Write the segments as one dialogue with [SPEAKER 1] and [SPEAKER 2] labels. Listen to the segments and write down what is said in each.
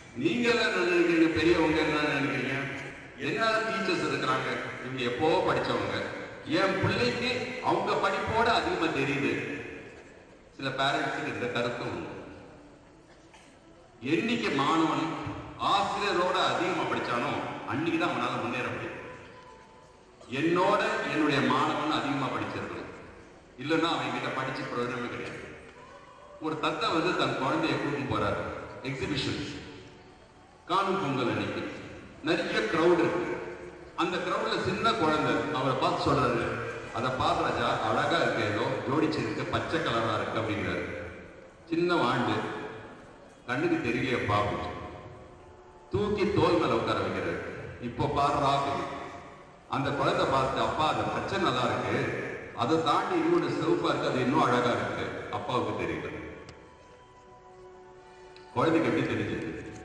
[SPEAKER 1] நீங்க எல்லாம் என்ன நினைக்கிறீங்க பெரியவங்க என்ன நினைக்கிறீங்க என்ன டீச்சர்ஸ் இருக்கிறாங்க இவங்க எப்போ படிச்சவங்க என் பிள்ளைக்கு அவங்க படிப்போட அதிகமா தெரியுது சில பேரண்ட்ஸுக்கு இந்த கருத்தும் உண்டு. என்னைக்கு மாணவன் ஆசிரியரோட அதிகமா படிச்சானோ அன்னைக்கு தான் அவனால முன்னேற முடியும் என்னோட என்னுடைய மாணவன் அதிகமா படிச்சிருக்கணும் இல்லைன்னா அவன் கிட்ட படிச்சு பிரயோஜனமே கிடையாது ஒரு தத்தை வந்து தன் குழந்தைய கூட்டிட்டு போறாரு எக்ஸிபிஷன் காணும் பொங்கல் அன்னைக்கு நிறைய கிரவுட் இருக்கு அந்த கிரவுட்ல சின்ன குழந்தை அவரை பார்த்து சொல்றாரு அதை பார்த்து ராஜா அழகா இருக்கு ஏதோ ஜோடிச்சிருக்கு பச்சை கலரா இருக்கு அப்படிங்கிறாரு சின்ன வாண்டு கண்ணுக்கு தெரியலையே பாப்பு தூக்கி தோல் மேல உட்கார வைக்கிறாரு இப்போ பாடுறா தெரியும் அந்த குழந்தை பார்த்து அப்பா அந்த பச்சை நல்லா இருக்கு அதை தாண்டி இன்னொன்று சிவப்பா இருக்கு அது இன்னும் அழகா இருக்கு அப்பாவுக்கு தெரியல குழந்தைக்கு எப்படி தெரிஞ்சது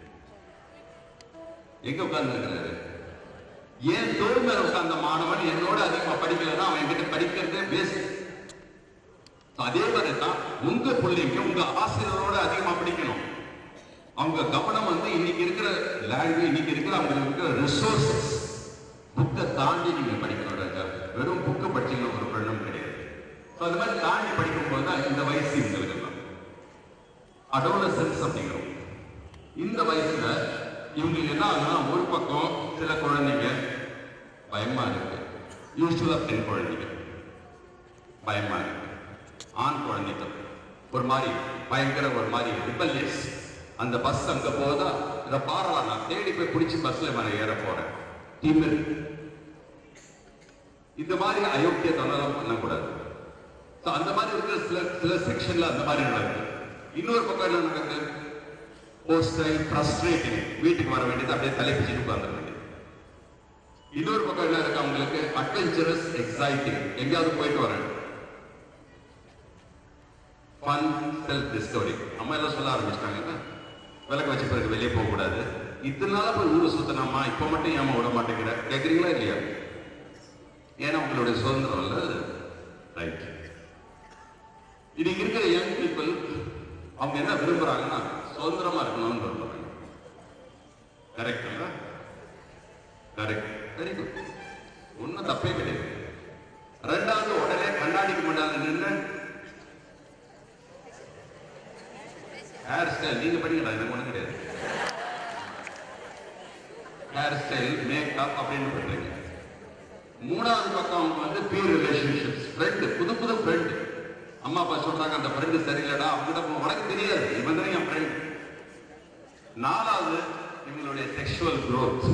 [SPEAKER 1] எங்க உட்கார்ந்து இருக்கிறாரு ஏன் தோல் மேல உட்கார்ந்த மாணவன் என்னோட அதிகமா படிக்கலன்னா அவன் என்கிட்ட படிக்கிறதே வேஸ்ட் அதே மாதிரி தான் உங்க பிள்ளைங்க உங்க ஆசிரியரோட அதிகமா படிக்கணும் அவங்க கவனம் வந்து இன்னைக்கு இருக்கிற லாங்குவேஜ் இன்னைக்கு இருக்கிற அவங்களுக்கு இருக்கிற ரிசோர்சஸ் புக்கை தாண்டி நீங்க படிக்கணும் ராஜா வெறும் புக்கை படிச்சீங்கன்னா ஒரு பிரயோஜனம் கிடையாது ஸோ அந்த மாதிரி தாண்டி படிக்கும்போது தான் இந்த வயசு இவங்களுக்கு எல்லாம் அடோலசன்ஸ் அப்படிங்கிறோம் இந்த வயசுல இவங்களுக்கு என்ன ஆகுதுன்னா ஒரு பக்கம் சில குழந்தைங்க பயமா இருக்கு யூஸ்வலா பெண் குழந்தைங்க பயமா இருக்கு ஆண் குழந்தைகள் ஒரு மாதிரி பயங்கர ஒரு மாதிரி ரிபல்லியஸ் அந்த பஸ் அங்க போதா இதை பாரலாம் நான் தேடி போய் பிடிச்சி பஸ்ல மேல ஏற போறேன் திமிர் இந்த மாதிரி அயோக்கியத்தனம் பண்ணக்கூடாது So, அந்த மாதிரி இருக்கிற சில சில செக்ஷன்ல அந்த மாதிரி நடக்குது இன்னொரு பக்கம் என்ன நடக்குது போஸ்டல் ஃப்ரஸ்ட்ரேட்டிங் வீட்டுக்கு வர வேண்டியது அப்படியே தலைப்பிச்சுட்டு உட்கார்ந்துட வேண்டியது இன்னொரு பக்கம் என்ன இருக்கு அவங்களுக்கு அட்வென்ச்சரஸ் எக்ஸைட்டிங் எங்கேயாவது போயிட்டு வரேன் ஃபன் செல்ஃப் டிஸ்கவரி அம்மா எல்லாம் சொல்ல ஆரம்பிச்சிட்டாங்க விளக்கு வச்ச பிறகு வெளியே போக கூடாது இத்தனை நாளா போய் ஊரை சுத்தனாமா இப்ப மட்டும் ஏமா விட மாட்டேங்கிற கேக்குறீங்களா இல்லையா ஏன்னா உங்களுடைய சுதந்திரம் இல்ல ரைட் இன்னைக்கு இருக்கிற யங் பீப்புள் அவங்க என்ன விரும்புறாங்கன்னா சுதந்திரமா இருக்கணும்னு விரும்புறாங்க கரெக்ட் கரெக்ட் வெரி குட் ஒன்றும் தப்பே கிடையாது ரெண்டாவது உடனே கண்ணாடிக்கு முன்னால நின்று ஹேர் ஸ்டைல் நீங்க படிக்கடா எனக்கு ஒண்ணும் கிடையாது ஹேர் ஸ்டைல் மேக்கப் அப்படின்னு பண்றீங்க மூணாவது பக்கம் அவங்க வந்து பியூர் ரிலேஷன்ஷிப்ஸ் ஃப்ரெண்டு புது புது ஃப்ரெண்டு அம்மா அப்பா சொல்றாங்க அந்த ஃப்ரெண்டு சரியில்லடா அவங்ககிட்ட போ- உனக்கு தெரியாது இவன் தான் என் ஃப்ரெண்ட் நாலாவது இவங்களுடைய செக்ஷுவல் growth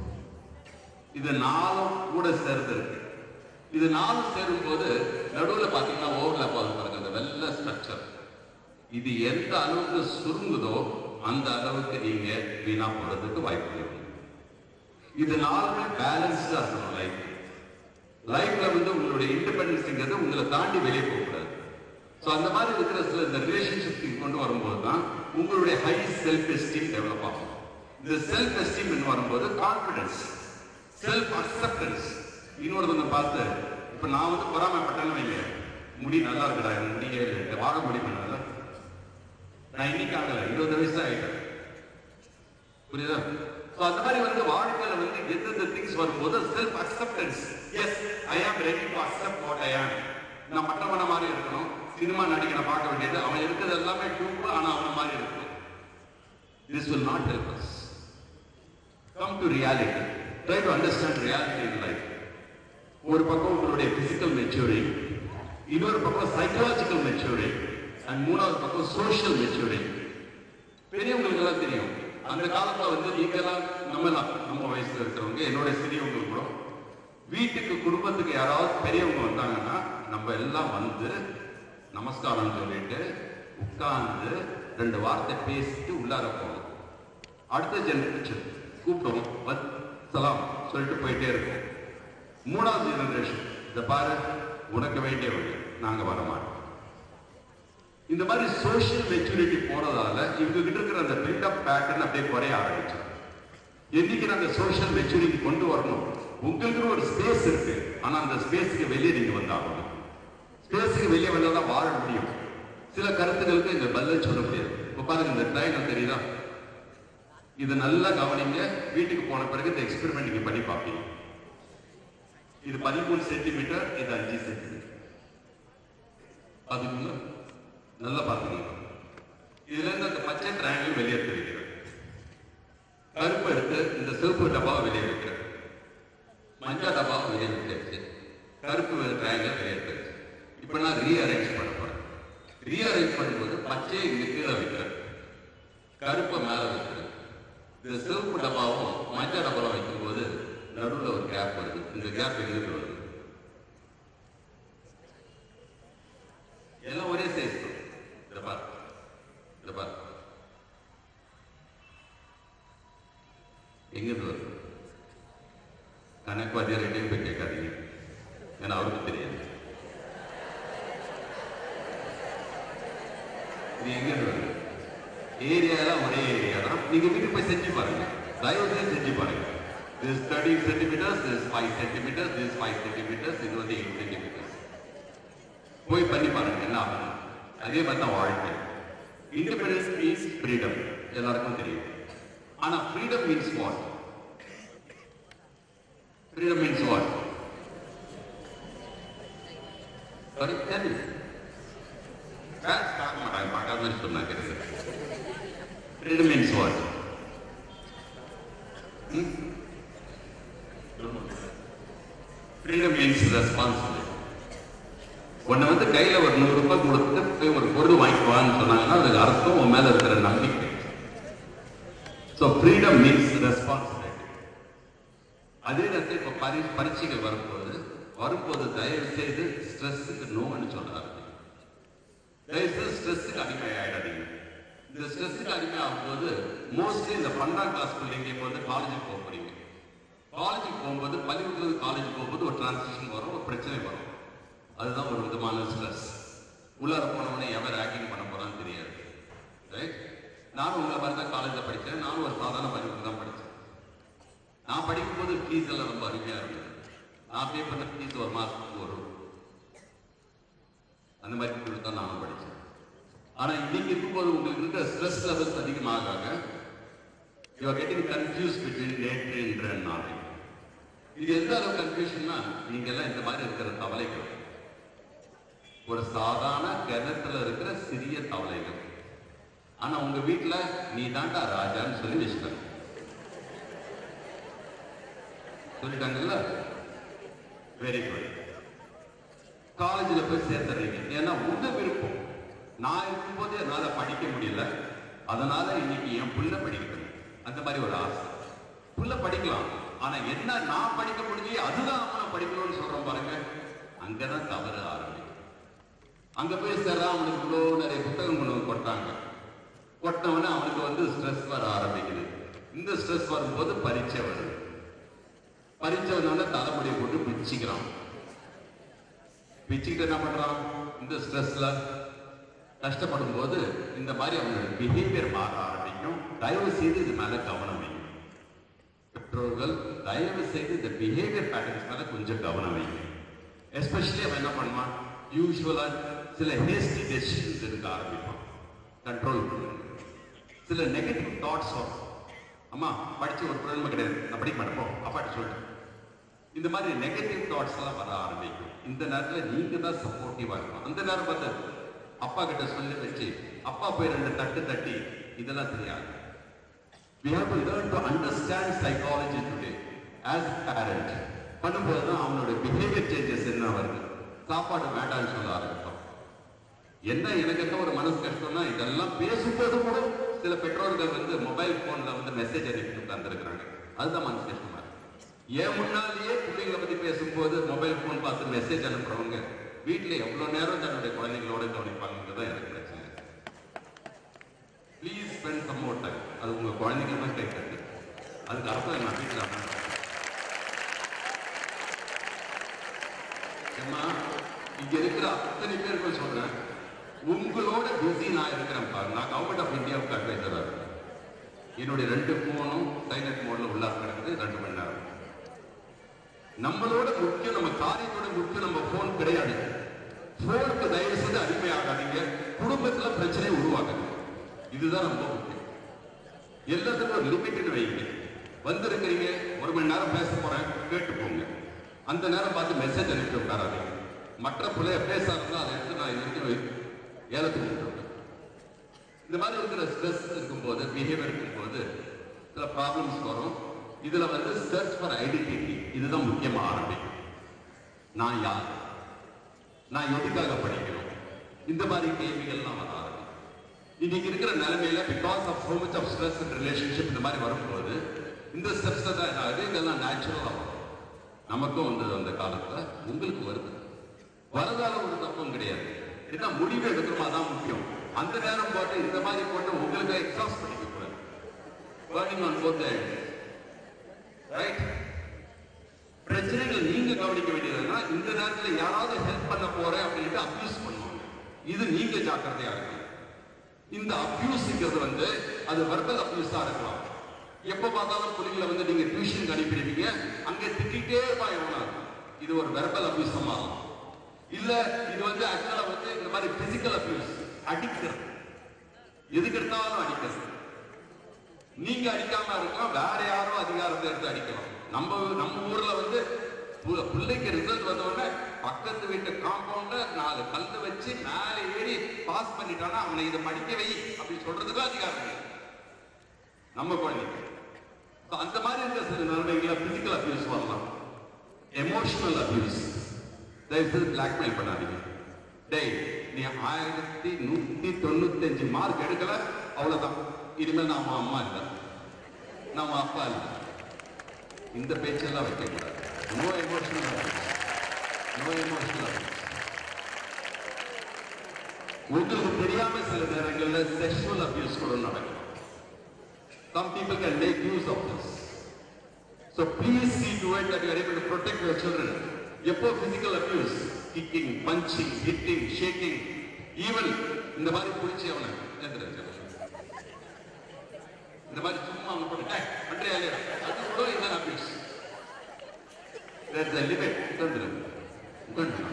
[SPEAKER 1] இது நாலும் கூட சேர்ந்து இருக்கு இது நாலும் சேரும் போது நடுவுல பாத்தீங்கன்னா ஓவர்லாப் ஆகுது பாருங்க அந்த வெள்ள ஸ்ட்ரக்சர் இது எந்த அளவுக்கு சுருங்குதோ அந்த அளவுக்கு நீங்க வீணா போறதுக்கு வாய்ப்பு இருக்கு இது நாலுமே பேலன்ஸ்டா இருக்கணும் லைஃப் லைஃப்ல வந்து உங்களுடைய இண்டிபெண்டன்ஸ்ங்கிறது உங்களை தாண்டி வெளியே போகக்கூடாது ஸோ அந்த மாதிரி இருக்கிற சில இந்த ரிலேஷன்ஷிப் கொண்டு வரும்போது தான் உங்களுடைய ஹை செல்ஃப் எஸ்டீம் டெவலப் ஆகும் இந்த செல்ஃப் எஸ்டீம் வரும்போது கான்பிடன்ஸ் செல்ஃப் அக்செப்டன்ஸ் இன்னொருத்தவங்க பார்த்து இப்ப நான் வந்து பொறாமைப்பட்டேன்னு வைங்க முடி நல்லா இருக்குடா எனக்கு முடியே இல்லை வாழ முடியுமா நான் இன்னைக்கு ஆகல இருபது வயசு ஆயிட்டேன் புரியுதா So, அந்த மாதிரி வந்து வாழ்க்கையில வந்து எந்தெந்த திங்ஸ் வரும்போது self acceptance yes I am ready to accept what I am நான் மற்றவன மாதிரி இருக்கணும் சினிமா நடிகனை பார்க்க வேண்டியது அவன் இருக்கிறது எல்லாமே டூப்பு ஆனா அவன மாதிரி இருக்கணும் this will not help us come to reality try to understand reality in life ஒரு பக்கம் உங்களுடைய பிசிக்கல் மெச்சூரிங் இன்னொரு பக்கம் சைக்கலாஜிக்கல் மெச்சூரிங் அண்ட் மூணாவது பக்கம் சோஷியல் மெச்சூரிங் பெரியவங்களுக்கு எல்லாம் தெரியும் அந்த காலத்துல வந்து நீங்க எல்லாம் நம்ம எல்லாம் நம்ம வயசுல இருக்கிறவங்க என்னோட சிறியவங்க கூட வீட்டுக்கு குடும்பத்துக்கு யாராவது பெரியவங்க வந்தாங்கன்னா நம்ம எல்லாம் வந்து நமஸ்காரம் சொல்லிட்டு உட்கார்ந்து ரெண்டு வார்த்தை பேசிட்டு உள்ளார போகணும் அடுத்த ஜெனரேஷன் கூப்பிடுவோம் வத் சலாம் சொல்லிட்டு போயிட்டே இருக்கும் மூணாவது ஜெனரேஷன் இந்த பாரு உனக்கு வேண்டியவங்க நாங்க வர மாட்டோம் இந்த மாதிரி சோஷியல் மெச்சூரிட்டி போறதால இவங்க கிட்ட இருக்கிற அந்த பில்டப் பேட்டர்ன் அப்படியே குறைய ஆரம்பிச்சோம் என்னைக்கு நாங்க சோஷியல் மெச்சூரிட்டி கொண்டு வரணும் உங்களுக்கு ஒரு ஸ்பேஸ் இருக்கு ஆனா அந்த ஸ்பேஸ்க்கு வெளியே நீங்க வந்தாகணும் ஸ்பேஸுக்கு வெளியே வந்தா தான் வாழ முடியும் சில கருத்துக்களுக்கு இந்த பதில் சொல்ல முடியாது இப்ப பாருங்க இந்த ட்ரெயின் தெரியுதா இது நல்லா கவனிங்க வீட்டுக்கு போன பிறகு இந்த எக்ஸ்பெரிமெண்ட் நீங்க பண்ணி பார்ப்பீங்க இது பதிமூணு சென்டிமீட்டர் இது அஞ்சு சென்டிமீட்டர் பாத்தீங்களா நல்லா பாத்துக்கணும் இதுல இருந்து அந்த பச்சை ட்ரையாங்கிள் வெளியே தெரிகிறது கருப்பு எடுத்து இந்த சிவப்பு டப்பாவை வெளியே வைக்கிறேன் மஞ்சள் டப்பாவை வெளியே வச்சாச்சு கருப்பு ட்ரையாங்கிள் வெளியே எடுத்தாச்சு இப்போ நான் ரீஅரேஞ்ச் பண்ண போறேன் ரீஅரேஞ்ச் பண்ணும்போது பச்சையை இங்க கீழே வைக்கிறேன் கருப்பை மேல வைக்கிறேன் இந்த சிவப்பு டப்பாவும் மஞ்சள் டப்பாவும் வைக்கும்போது நடுவுல ஒரு கேப் வருது இந்த கேப் எங்கிருந்து வருது எல்லாம் ஒரே சைஸ் தான் இத பாரு இத பாரு எங்கிருந்து வருது கணக்கு வாத்தியார்கிட்டையும் போய் கேட்காதீங்க ஏன்னா அவருக்கு தெரியாது இது எங்கிருந்து வருது ஏரியாலாம் ஒரே ஏரியா தான் நீங்க வீட்டுக்கு போய் செஞ்சு பாருங்க தயவு செய்து செஞ்சு பாருங்க this 30 centimeters this 5 centimeters this 5 centimeters இது வந்து 8 centimeters போய் பண்ணி பாருங்க என்ன ஆகும் அதே மாதிரி தான் வாழ்க்கை இண்டிபெண்டன்ஸ் மீன்ஸ் ஃப்ரீடம் எல்லாருக்கும் தெரியும் ஆனா freedom means what freedom means what sorry சரி பார்க்க மாட்டாங்க பார்க்காத மாதிரி சொன்னாங்க freedom means what freedom means responsibility உன்னை வந்து கையில ஒரு நூறு ரூபாய் கொடுத்து போய் ஒரு பொருள் வாங்கிக்குவான்னு சொன்னாங்கன்னா அதுக்கு அர்த்தம் உன் மேல இருக்கிற நம்பிக்கை ஸோ ஃப்ரீடம் மீன்ஸ் ரெஸ்பான்சிபிலிட்டி அதே நேரத்தில் இப்போ பரி பரீட்சைகள் வரும்போது வரும்போது தயவு செய்து ஸ்ட்ரெஸ்ஸுக்கு நோன்னு சொல்றாரு தயவு செய்து ஸ்ட்ரெஸ்ஸுக்கு அடிமை ஆயிடாதீங்க இந்த ஸ்ட்ரெஸ்ஸுக்கு அடிமை ஆகும்போது மோஸ்ட்லி இந்த பன்னெண்டாம் கிளாஸ் பிள்ளைங்க இப்போ வந்து காலேஜுக்கு போக போறீங்க காலேஜுக்கு போகும்போது பள்ளிக்கூடத்துலேருந்து காலேஜ் போகும்போது ஒரு டிரான்சிஷன் வரும் ஒரு பிரச்சனை வரும் அதுதான் ஒரு விதமான ஸ்ட்ரெஸ் உள்ளார போனவனே எவன் ரேக்கிங் பண்ண போறான்னு தெரியாது ரைட் நானும் உங்களை மாதிரி தான் காலேஜில் படித்தேன் நானும் ஒரு சாதாரண பள்ளிக்கூடம் தான் படித்தேன் நான் படிக்கும்போது ஃபீஸ் எல்லாம் ரொம்ப அருமையா இருந்தது நான் பே பண்ண ஃபீஸ் ஒரு மாசத்துக்கு வரும் அந்த மாதிரி கொடுத்து தான் நானும் படித்தேன் ஆனா இன்னைக்கு இருக்கும்போது உங்களுக்கு இருக்க ஸ்ட்ரெஸ் லெவல்ஸ் அதிகமாக ஆக you are getting confuse between நேற்று இன்று and நாளை இது எந்த அளவு கன்ஃபியூஷன்னா நீங்க எல்லாம் இந்த மாதிரி இருக்கிற தவளைகள் ஒரு சாதாரண கிணத்துல இருக்கிற சிறிய தவளைகள் ஆனா உங்க வீட்டுல நீ தாண்டா ராஜான்னு சொல்லி வச்சுட்டாங்க சொல்லிட்டாங்கல்ல வெரி குட் காலேஜில் போய் சேர்த்துறீங்க ஏன்னா உங்க விருப்பம் நான் இருக்கும்போது என்னால படிக்க முடியல அதனால இன்னைக்கு என் புள்ள படிக்கணும் அந்த மாதிரி ஒரு ஆசை புள்ள படிக்கலாம் ஆனா என்ன நான் படிக்க முடிஞ்சு அதுதான் அவனை படிக்கணும்னு சொல்றோம் பாருங்க அங்கதான் தவறு ஆரம்பிக்கும் அங்க போய் சேர்றா அவனுக்கு இவ்வளோ நிறைய புத்தகம் கொண்டு வந்து கொட்டாங்க கொட்டினவனே அவனுக்கு வந்து ஸ்ட்ரெஸ் வர ஆரம்பிக்குது இந்த ஸ்ட்ரெஸ் வரும்போது பரீட்சை வருது பரீட்சை வந்தவொடனே தலைமுடியை போட்டு பிச்சுக்கிறான் பிச்சுக்கிட்டு என்ன பண்றான் இந்த ஸ்ட்ரெஸ்ல கஷ்டப்படும் போது இந்த மாதிரி அவனோட பிஹேவியர் மாற ஆரம்பிக்கும் தயவு செய்து இது மேல கவனம் வைங்க பெற்றோர்கள் தயவு செய்து இந்த பிஹேவியர் பேட்டர்ன்ஸ் மேல கொஞ்சம் கவனம் வைங்க எஸ்பெஷலி அவன் என்ன பண்ணுவான் யூஸ்வலா சில ஹேஸ்டி டெசிஷன்ஸ் எடுக்க ஆரம்பிப்பான் கண்ட்ரோல் சில நெகட்டிவ் தாட்ஸ் வரும் அம்மா படிச்சு ஒரு பிரச்சனை கிடையாது நான் படிக்க மாட்டேன் போ அப்பாட்ட சொல்லிட்டேன் இந்த மாதிரி நெகட்டிவ் தாட்ஸ் எல்லாம் வர ஆரம்பிக்கும் இந்த நேரத்துல நீங்க தான் சப்போர்ட்டிவா இருக்கணும் அந்த நேரம் பார்த்து அப்பா கிட்ட சொல்லி வச்சு அப்பா போய் ரெண்டு தட்டு தட்டி இதெல்லாம் தெரியாது we have to learn to understand psychology today as a parent பண்ணும்போது தான் அவனோட பிஹேவியர் சேஞ்சஸ் என்ன வருது சாப்பாடு வேண்டாம்னு சொல்ல ஆரம்பிப்போம் என்ன எனக்கு என்ன ஒரு மனசு கஷ்டம்னா இதெல்லாம் பேசும்போது கூட சில பெற்றோர்கள் வந்து மொபைல் போன்ல வந்து மெசேஜ் அனுப்பிட்டு உட்கார்ந்துருக்காங்க அதுதான் மனசு கஷ்டமா இருக்கு ஏன் முன்னாலேயே பிள்ளைங்களை பத்தி பேசும்போது மொபைல் போன் பார்த்து மெசேஜ் அனுப்புறவங்க வீட்டுல எவ்வளவு நேரம் தன்னுடைய குழந்தைங்களோட கவனிப்பாங்கிறது எனக்கு பிரச்சனை please spend some more time அது உங்க குழந்தைங்க தான் கேட்கறது அதுக்கு அர்த்தம் நான் வீட்டில் ஏம்மா இங்க இருக்கிற அத்தனை பேருக்கும் சொல்றேன் உங்களோட பிஸி நான் இருக்கிறேன் பாருங்க நான் கவர்மெண்ட் ஆஃப் இந்தியாவுக்கு அட்வைசரா இருக்கேன் என்னுடைய ரெண்டு போனும் சைலண்ட் மோட்ல உள்ளார கிடக்குது ரெண்டு மணி நேரம் நம்மளோட முக்கியம் நம்ம காரியத்தோட முக்கியம் நம்ம போன் கிடையாது போனுக்கு தயவு செய்து அடிமை ஆகாதீங்க குடும்பத்துல பிரச்சனை உருவாக்குங்க இதுதான் ரொம்ப முக்கியம் எல்லாத்துக்கும் ஒரு லிமிட்டட் வைங்க வந்திருக்கிறீங்க ஒரு மணி நேரம் பேச போறேன் கேட்டு போங்க அந்த நேரம் பார்த்து மெசேஜ் அனுப்பி விட்டாராதீங்க மற்ற பிள்ளைய பேச இருந்தா அதை எடுத்து நான் இது வரைக்கும் ஏலத்துக்கு விட்டுருவேன் இந்த மாதிரி இருக்கிற ஸ்ட்ரெஸ் இருக்கும்போது பிஹேவியர் இருக்கும்போது சில ப்ராப்ளம்ஸ் வரும் இதுல வந்து சர்ச் ஃபார் ஐடென்டிட்டி இதுதான் முக்கியமா ஆரம்பிக்கும் நான் யார் நான் எதுக்காக படிக்கணும் இந்த மாதிரி கேள்விகள்லாம் வர ஆரம்பிக்கும் இன்னைக்கு இருக்கிற நிலைமையில because of so much of stress and relationship இந்த மாதிரி வரும்போது இந்த ஸ்டெப்ஸ் தான் என்ன ஆகுது இதெல்லாம் நேச்சுரலா வரும் நமக்கும் வந்தது அந்த காலத்துல உங்களுக்கு வருது வரதால ஒரு தப்பும் கிடையாது என்ன முடிவு எடுக்கிறோமா தான் முக்கியம் அந்த நேரம் போட்டு இந்த மாதிரி போட்டு உங்களுக்கு எக்ஸாஸ்ட் பண்ணிக்க கூடாது burning on both ends right பிரச்சனைகள் நீங்க கவனிக்க வேண்டியதுன்னா இந்த நேரத்துல யாராவது ஹெல்ப் பண்ண போறேன் அப்படின்ட்டு அபியூஸ் பண்ணுவாங்க இது நீங்க ஜாக்கிரதையா இருக்கணும் இந்த அபியூஸ்ங்கிறது வந்து அது வெர்பல் அபியூஸா இருக்கலாம் எப்ப பார்த்தாலும் பிள்ளைங்களை வந்து நீங்க டியூஷனுக்கு அனுப்பிடுவீங்க அங்க திட்டிகிட்டே இருப்பான் எவனா இது ஒரு வெர்பல் அபியூஸ் மாறும் இல்ல இது வந்து ஆக்சுவலா வந்து இந்த மாதிரி பிசிக்கல் அபியூஸ் அடிக்கிறது எதுக்கு எடுத்தாலும் அடிக்கிறது நீங்க அடிக்காம இருக்கலாம் வேற யாரோ அதிகாரத்தை எடுத்து அடிக்கலாம் நம்ம நம்ம ஊர்ல வந்து பு- பிள்ளைக்கு ரிசல்ட் வந்த உடனே பக்கத்து வீட்டு காம்பவுண்ட்ல நாலு கல்லு வச்சு மேலே ஏறி பாஸ் பண்ணிட்டானா அவனை இதை படிக்க வை அப்படின்னு சொல்றதுக்கு அதிகாரம் இல்லை. நம்ம குழந்தைங்க So, அந்த மாதிரி இருக்கிற சில நிலைமைகளை பிசிக்கல் அபியூஸ் வரலாம் எமோஷனல் அபியூஸ் தயவுசெய்து பிளாக்மெயில் பண்ணாதீங்க டேய் நீ ஆயிரத்தி நூத்தி தொண்ணூத்தி அஞ்சு மார்க் எடுக்கல அவ்வளவுதான் இனிமேல் நாம அம்மா இல்லை நாம அப்பா இல்லை இந்த பேச்செல்லாம் வைக்க கூடாது no emotional abuse no emotional abuse உங்களுக்கு தெரியாம சில நேரங்கள்ல செக்ஷுவல் அபியூஸ் கூட நடக்கும் some people can make use of this so please see to it that you are able to protect your children எப்போ physical abuse kicking punching hitting shaking even இந்த மாதிரி பிடிச்சி அவனை எந்திரிச்சு இந்த மாதிரி சும்மா அவனை போட்டு "டேய், பண்றியா இல்லையா?" அது கூட இந்த அபியூஸ் there's a limit உட்கார்ந்துரு உட்கார்ந்துரு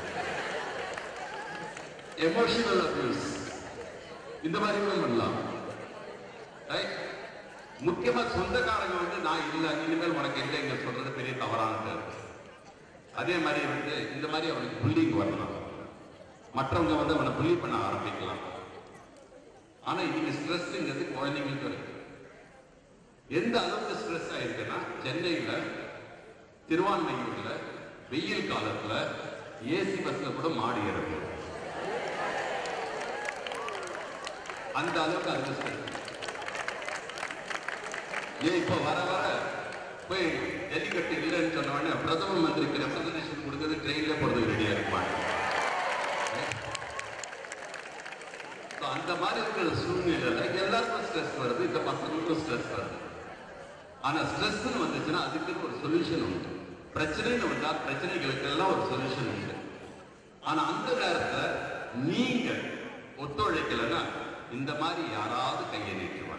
[SPEAKER 1] எமோஷனல் அபியூஸ் இந்த மாதிரி கூட பண்ணலாம் Right? முக்கியமா சொந்தக்காரங்க வந்து நான் இல்ல இனிமேல் உனக்கு எங்க இங்க சொல்றது பெரிய தவறானது அதே மாதிரி வந்து இந்த மாதிரி அவனுக்கு புல்லிங் வரலாம் மற்றவங்க வந்து அவனை புள்ளி பண்ண ஆரம்பிக்கலாம் ஆனா இன்னைக்கு ஸ்ட்ரெஸ்ங்கிறது குழந்தைங்களுக்கு இருக்கு எந்த அளவுக்கு ஸ்ட்ரெஸ் ஆயிருக்குன்னா சென்னையில திருவான்மையூர்ல வெயில் காலத்துல ஏசி பஸ்ல கூட மாடி ஏறணும் அந்த அளவுக்கு அது ஸ்ட்ரெஸ் ஏன் இப்ப வர வர போய் ஜல்லிக்கட்டு இல்லைன்னு சொன்ன உடனே பிரதம மந்திரிக்கு ரெப்ரசன்டேஷன் கொடுக்கறது ட்ரெயின்ல போறதுக்கு ரெடியா இருப்பாங்க So, அந்த மாதிரி இருக்கிற சூழ்நிலையில எல்லாருக்கும் ஸ்ட்ரெஸ் வருது இந்த பசங்களுக்கும் ஸ்ட்ரெஸ் வருது ஆனா ஸ்ட்ரெஸ் வந்துச்சுன்னா அதுக்குன்னு ஒரு சொல்யூஷன் உண்டு பிரச்சனைன்னு வந்தா பிரச்சனைகளுக்கு எல்லாம் ஒரு சொல்யூஷன் உண்டு ஆனா அந்த நேரத்துல நீங்க ஒத்துழைக்கலைன்னா இந்த மாதிரி யாராவது கையை நீட்டுவாங்க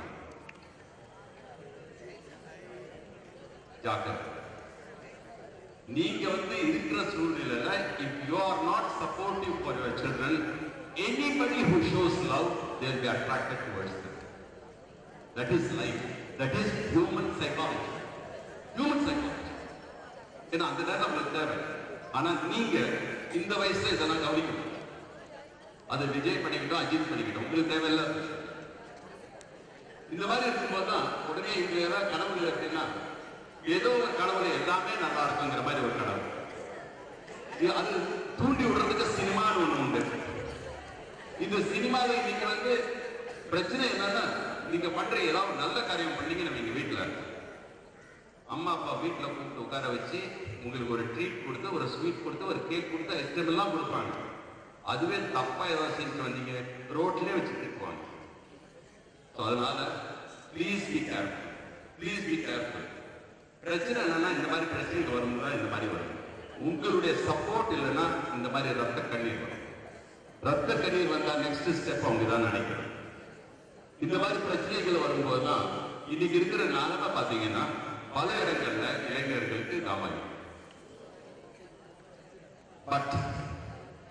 [SPEAKER 1] ஜாக்கிரதை நீங்க வந்து இருக்கிற சூழ்நிலையில if you are not supportive for your children anybody who shows love they'll be attracted towards them that is life that is human psychology human psychology ஏன்னா அந்த நேரம் நம்மளுக்கு தேவை ஆனா நீங்க இந்த வயசுல இதெல்லாம் கவனிக்கணும் அது விஜய் பண்ணிக்கிட்டோம் அஜித் பண்ணிக்கிட்டோம் உங்களுக்கு தேவையில்ல இந்த மாதிரி இருக்கும்போது தான் உடனே இங்க ஏதாவது கனவுகள் இருக்குன்னா ஏதோ ஒரு கனவுல எல்லாமே நல்லா இருக்குங்கிற மாதிரி ஒரு கனவு இது அது தூண்டி விடுறதுக்கு சினிமான்னு ஒண்ணு உண்டு இந்த சினிமாவில் இன்னைக்கு வந்து பிரச்சனை என்னன்னா நீங்க பண்ற ஏதாவது நல்ல காரியம் பண்ணீங்கன்னு நீங்க வீட்டுல அம்மா அப்பா வீட்டுல கூப்பிட்டு உட்கார வச்சு உங்களுக்கு ஒரு ட்ரீட் கொடுத்து ஒரு ஸ்வீட் கொடுத்து ஒரு கேக் கொடுத்து ஐஸ்கிரீம் எல்லாம் கொடுப்பாங்க அதுவே தப்பா ஏதாவது செஞ்சுட்டு வந்தீங்க ரோட்லயே வச்சு திட்டுவாங்க So, அதனால please be careful please be careful பிரச்சனை என்னன்னா இந்த மாதிரி பிரச்சனைகள் வரும்போது இந்த மாதிரி வரும் உங்களுடைய சப்போர்ட் இல்லைன்னா இந்த மாதிரி ரத்த கண்ணீர் வரும் ரத்த கண்ணீர் வந்தா நெக்ஸ்ட் ஸ்டெப் அவங்க தான் நினைக்கணும் இந்த மாதிரி பிரச்சனைகள் வரும்போது தான் இன்னைக்கு இருக்கிற நிலைமை பாத்தீங்கன்னா பல இடங்கள்ல இளைஞர்களுக்கு காமம் but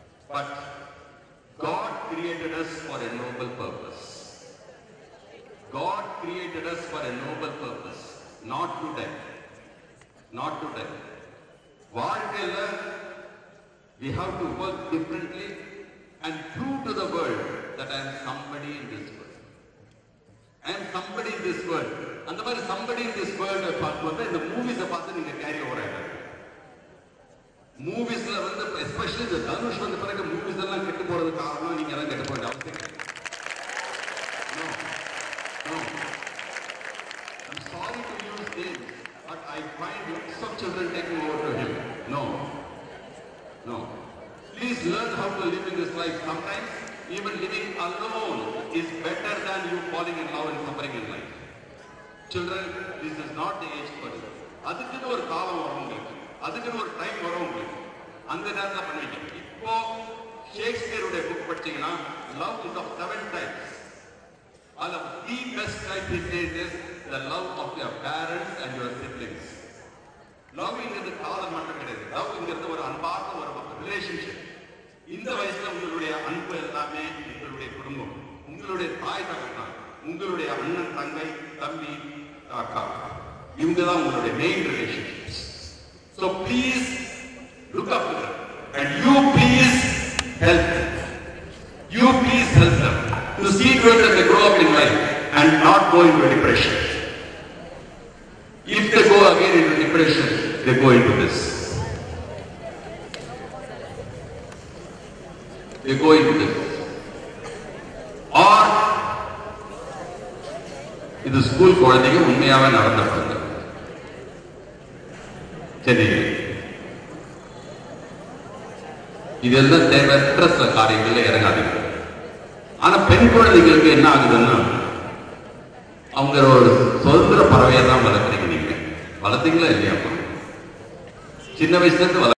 [SPEAKER 1] but God created us for a noble purpose. God created us for a noble purpose, not to die. Not to die. வாழ்க்கையில we have to work differently and prove to the world that I am somebody in this world. I am somebody in this world. அந்த மாதிரி somebody in this world பார்த்து வந்து இந்த மூவிஸை பார்த்து நீங்க carry over ஆயிட்டாங்க மூவிஸ்ல வந்து எஸ்பெஷலி இந்த தனுஷ் வந்த பிறகு மூவிஸ் எல்லாம் கெட்டு போறது காரணம் நீங்க எல்லாம் கெட்டு போயிட்ட அவசியம் கிடையாது. No. No. I'm sorry to use names, but I find lots of children taking over to him. No. No. Please learn how to live in this life. Sometimes even living alone is better than you falling in love and suffering in life. Children, this is not the age for it. அதுக்குன்னு ஒரு காலம் வரும் உங்களுக்கு அதுக்குன்னு ஒரு time வரும் உங்களுக்கு அந்த நேரத்தில் பண்ணுவீங்க இப்போ ஷேக்ஸ்பியருடைய புக் படிச்சீங்கன்னா love is of seven types அதுல the best type is is the love of your parents and your siblings லவ்ங்கிறது காலம் மட்டும் கிடையாது லவ்ங்கிறது ஒரு அன்பார்ந்த ஒரு ரிலேஷன்ஷிப் இந்த வயசுல உங்களுடைய அன்பு எல்லாமே உங்களுடைய குடும்பம் உங்களுடைய தாய் தகப்பன் உங்களுடைய அண்ணன் தங்கை தம்பி அக்கா இவங்க தான் உங்களுடைய main relationships so please look up to and you please help You please help them to see to it that they grow up in life and not go into depression. If they go again into depression, they go into this. They go into this. Or இது school குழந்தைங்க உண்மையாவே நடந்த குழந்தை சென்னையில் இதெல்லாம் தேவையற்ற சில காரியங்கள்ல இறங்காதீங்க ஆனா பெண் குழந்தைகளுக்கு என்ன ஆகுதுன்னா அவங்க ஒரு சுதந்திர பறவையை தான் வளர்க்குறீங்க நீங்க வளர்த்தீங்களா இல்லையாப்பா சின்ன வயசுல இருந்து வளர்க்க